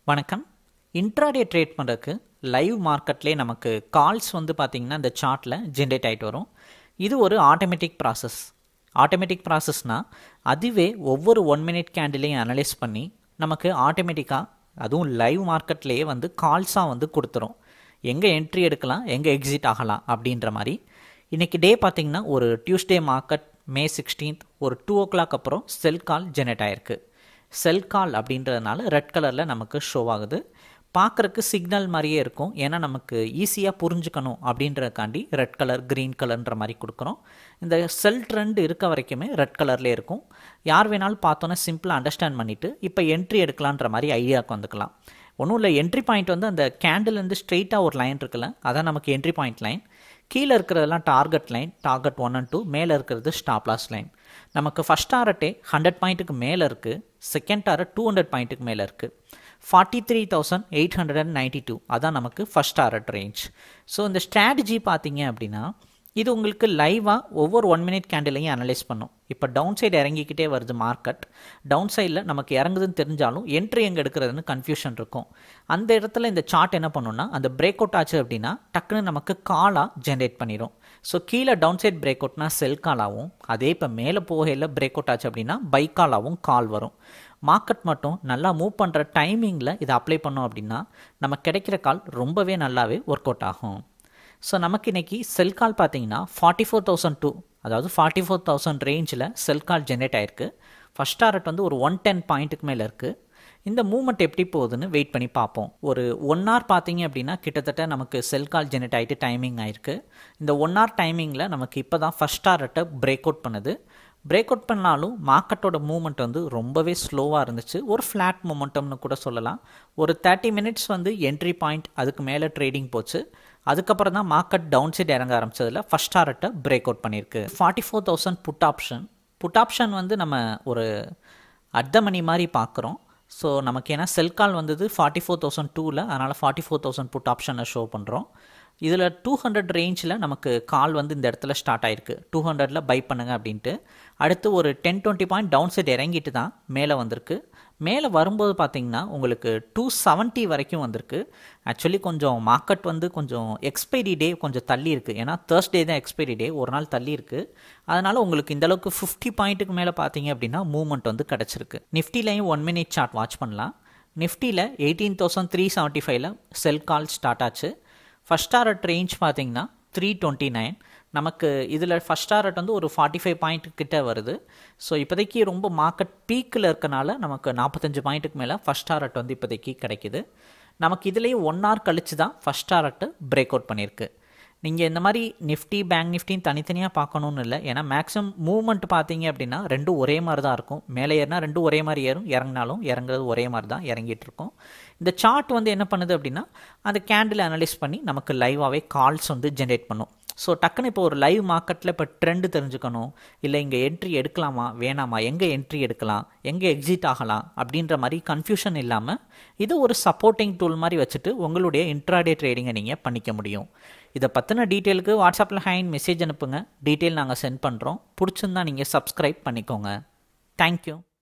வணக்கம் intraday trade பண்ணுறதுக்கு live மார்க்கெட்லேயே நமக்கு கால்ஸ் வந்து பார்த்திங்கன்னா இந்த சார்ட்டில் ஜென்ரேட் ஆகிட்டு வரும் இது ஒரு ஆட்டோமேட்டிக் ப்ராசஸ் ஆட்டோமேட்டிக் ப்ராசஸ்னால் அதுவே ஒவ்வொரு ஒன் மினிட் கேண்டிலையும் அனலைஸ் பண்ணி நமக்கு ஆட்டோமேட்டிக்காக அதுவும் லைவ் மார்க்கெட்லேயே வந்து கால்ஸாக வந்து கொடுத்துரும் எங்கே என்ட்ரி எடுக்கலாம் எங்கே எக்ஸிட் ஆகலாம் அப்படின்ற மாதிரி இன்றைக்கி டே பார்த்திங்கன்னா ஒரு டியூஸ்டே மார்க்கெட் மே சிக்ஸ்டீன்த் ஒரு டூ ஓ கிளாக் அப்புறம் செல் கால் ஜெனரேட் ஆகிருக்கு செல் கால் அப்படின்றதுனால ரெட் கலரில் நமக்கு ஷோ ஆகுது பார்க்குறக்கு சிக்னல் மாதிரியே இருக்கும் ஏன்னா நமக்கு ஈஸியாக புரிஞ்சுக்கணும் அப்படின்றதுக்காண்டி ரெட் கலர் க்ரீன் கலர்ன்ற மாதிரி கொடுக்குறோம் இந்த செல் ட்ரெண்ட் இருக்க வரைக்குமே ரெட் கலர்லேயே இருக்கும் யார் வேணாலும் பார்த்தோன்னே சிம்பிளாக அண்டர்ஸ்டாண்ட் பண்ணிவிட்டு இப்போ என்ட்ரி எடுக்கலான்ற மாதிரி ஐடியாவுக்கு வந்துக்கலாம் ஒன்றும் இல்லை என்ட்ரி பாயிண்ட் வந்து அந்த கேண்டில்லேருந்து ஸ்ட்ரெயிட்டாக ஒரு லைன் இருக்குல்ல அதான் நமக்கு என்ட்ரி பாயிண்ட் லைன் கீழே இருக்கிறதெல்லாம் target line target one and two மேலே இருக்கிறது ஸ்டாப் லாஸ் லைன் நமக்கு ஃபஸ்ட் டாரட்டே ஹண்ட்ரட் பாயிண்ட்டுக்கு மேலே இருக்குது செகண்ட் டாரட் டூ ஹண்ட்ரட் பாயிண்ட்டுக்கு மேலே இருக்குது forty three thousand eight hundred and ninety two அதான் நமக்கு ஃபஸ்ட் டாரட் ரேஞ்ச் ஸோ இந்த ஸ்ட்ராட்டஜி பார்த்தீங்க அப்படின்னா இது உங்களுக்கு லைவாக ஒவ்வொரு ஒன் மினிட் கேண்டிலையும் அனலைஸ் பண்ணும் இப்போ டவுன் சைடு இறங்கிக்கிட்டே வருது மார்க்கெட் டவுன் சைடில் நமக்கு இறங்குதுன்னு தெரிஞ்சாலும் என்ட்ரி எங்கே எடுக்கிறதுன்னு கன்ஃபியூஷன் இருக்கும் அந்த இடத்துல இந்த சார்ட் என்ன பண்ணுன்னா அந்த பிரேக் அவுட் ஆச்சு அப்படின்னா டக்குன்னு நமக்கு காலாக ஜென்ரேட் பண்ணிடும் ஸோ கீழே டவுன் சைட் பிரேக் அவுட்னா செல் காலாகவும் அதே இப்போ மேலே போகையில் பிரேக் அவுட் ஆச்சு அப்படின்னா பை காலாகவும் கால் வரும் மார்க்கெட் மட்டும் நல்லா மூவ் பண்ணுற டைமிங்கில் இதை அப்ளை பண்ணோம் அப்படின்னா நம்ம கிடைக்கிற கால் ரொம்பவே நல்லாவே ஒர்க் அவுட் ஆகும் ஸோ நமக்கு இன்றைக்கி செல் கால் பார்த்தீங்கன்னா ஃபார்ட்டி ஃபோர் தௌசண்ட் டூ அதாவது ஃபார்ட்டி ஃபோர் தௌசண்ட் ரேஞ்சில் செல் கால் ஜென்ரேட் ஆயிருக்கு ஃபஸ்ட் டாரட் வந்து ஒரு ஒன் டென் பாயிண்ட்டுக்கு மேலே இருக்குது இந்த மூமெண்ட் எப்படி போகுதுன்னு வெயிட் பண்ணி பார்ப்போம் ஒரு ஒன் ஹவர் பார்த்தீங்க அப்படின்னா கிட்டத்தட்ட நமக்கு செல் கால் ஜெனரேட் ஆகிட்டு டைமிங் ஆயிருக்கு இந்த ஒன் ஹவர் டைமிங்கில் நமக்கு இப்போ தான் ஃபஸ்ட் டாரட்டை பிரேக் அவுட் பண்ணுது பிரேக் அவுட் பண்ணாலும் மார்க்கெட்டோட மூமெண்ட் வந்து ரொம்பவே ஸ்லோவாக இருந்துச்சு ஒரு ஃப்ளாட் மூமெண்டம்னு கூட சொல்லலாம் ஒரு தேர்ட்டி மினிட்ஸ் வந்து என்ட்ரி பாயிண்ட் அதுக்கு மேலே ட்ரேடிங் போச்சு அதுக்கப்புறம் தான் மார்க்கெட் டவுன் சைட் இறங்க ஆரம்பிச்சதில் ஃபஸ்ட் டாரட்டை பிரேக் அவுட் பண்ணியிருக்கு forty four thousand put option put option வந்து நம்ம ஒரு அர்த்த மணி மாதிரி பார்க்குறோம் ஸோ நமக்கு ஏன்னா செல் கால் வந்தது ஃபார்ட்டி ஃபோர் தௌசண்ட் டூவில் அதனால் ஃபார்ட்டி ஃபோர் தௌசண்ட் புட் ஆப்ஷனை ஷோ பண்ணுறோம் இதில் டூ ஹண்ட்ரட் ரேஞ்சில் நமக்கு கால் வந்து இந்த இடத்துல ஸ்டார்ட் ஆயிருக்கு டூ ஹண்ட்ரடில் பை பண்ணுங்க அப்படின்ட்டு அடுத்து ஒரு ten twenty point down side இறங்கிட்டு தான் மேலே வந்திருக்கு மேலே வரும்போது பார்த்தீங்கன்னா உங்களுக்கு டூ செவன்ட்டி வரைக்கும் வந்திருக்கு ஆக்சுவலி கொஞ்சம் மார்க்கெட் வந்து கொஞ்சம் எக்ஸ்பைரி டே கொஞ்சம் தள்ளி இருக்குது ஏன்னா தேர்ஸ்டே தான் எக்ஸ்பைரி டே ஒரு நாள் தள்ளி இருக்குது அதனால் உங்களுக்கு இந்த அளவுக்கு ஃபிஃப்டி பாயிண்ட்டுக்கு மேலே பார்த்தீங்க அப்படின்னா மூவ்மெண்ட் வந்து கிடச்சிருக்கு நிஃப்டிலையும் ஒன் மினிட் சார்ட் வாட்ச் பண்ணலாம் நிஃப்டியில் எயிட்டீன் தௌசண்ட் த்ரீ செவன்ட்டி ஃபைவ்ல செல் கால் ஸ்டார்ட் ஆச்சு ஃபஸ்ட் டாரட் ரேஞ்ச் பார்த்தீங்கன்னா த்ரீ டுவெண்ட்டி நைன் நமக்கு இதில் ஃபஸ்ட் டாரட் வந்து ஒரு ஃபார்ட்டி ஃபைவ் பாயிண்ட் கிட்ட வருது ஸோ இப்போதைக்கு ரொம்ப மார்க்கெட் பீக்கில் இருக்கனால நமக்கு நாற்பத்தஞ்சு பாயிண்ட்டுக்கு மேலே ஃபஸ்ட் டாரட் வந்து இப்போதைக்கு கிடைக்குது நமக்கு இதுலேயே ஒன் ஹவர் கழிச்சு தான் ஃபஸ்ட் டாரட்டு பிரேக் அவுட் பண்ணியிருக்கு நீங்கள் இந்த மாதிரி நிஃப்டி பேங்க் நிஃப்டின்னு தனித்தனியாக பார்க்கணுன்னு இல்லை ஏன்னா மேக்ஸிமம் மூவ்மெண்ட் பார்த்தீங்க அப்படின்னா ரெண்டும் ஒரே மாதிரி தான் இருக்கும் மேலே ஏறினா ரெண்டும் ஒரே மாதிரி ஏறும் இறங்கினாலும் இறங்குறது ஒரே மாதிரி தான் இறங்கிட்டு இருக்கும் இந்த சார்ட் வந்து என்ன பண்ணுது அப்படின்னா அந்த கேண்டில் அனலைஸ் பண்ணி நமக்கு லைவாகவே கால்ஸ் வந்து ஜென்ரேட் பண்ணும் ஸோ டக்குன்னு இப்போ ஒரு லைவ் மார்க்கெட்டில் இப்போ ட்ரெண்டு தெரிஞ்சுக்கணும் இல்லை இங்கே என்ட்ரி எடுக்கலாமா வேணாமா எங்கே என்ட்ரி எடுக்கலாம் எங்கே எக்ஸிட் ஆகலாம் அப்படின்ற மாதிரி கன்ஃபியூஷன் இல்லாமல் இது ஒரு சப்போர்ட்டிங் டூல் மாதிரி வச்சுட்டு உங்களுடைய இன்ட்ராடே ட்ரேடிங்கை நீங்கள் பண்ணிக்க முடியும் இதை பற்றின டீட்டெயிலுக்கு வாட்ஸ்அப்பில் ஹேண்ட் மெசேஜ் அனுப்புங்க டீட்டெயில் நாங்கள் சென்ட் பண்ணுறோம் பிடிச்சிருந்தா நீங்கள் சப்ஸ்கிரைப் பண்ணிக்கோங்க தேங்க்யூ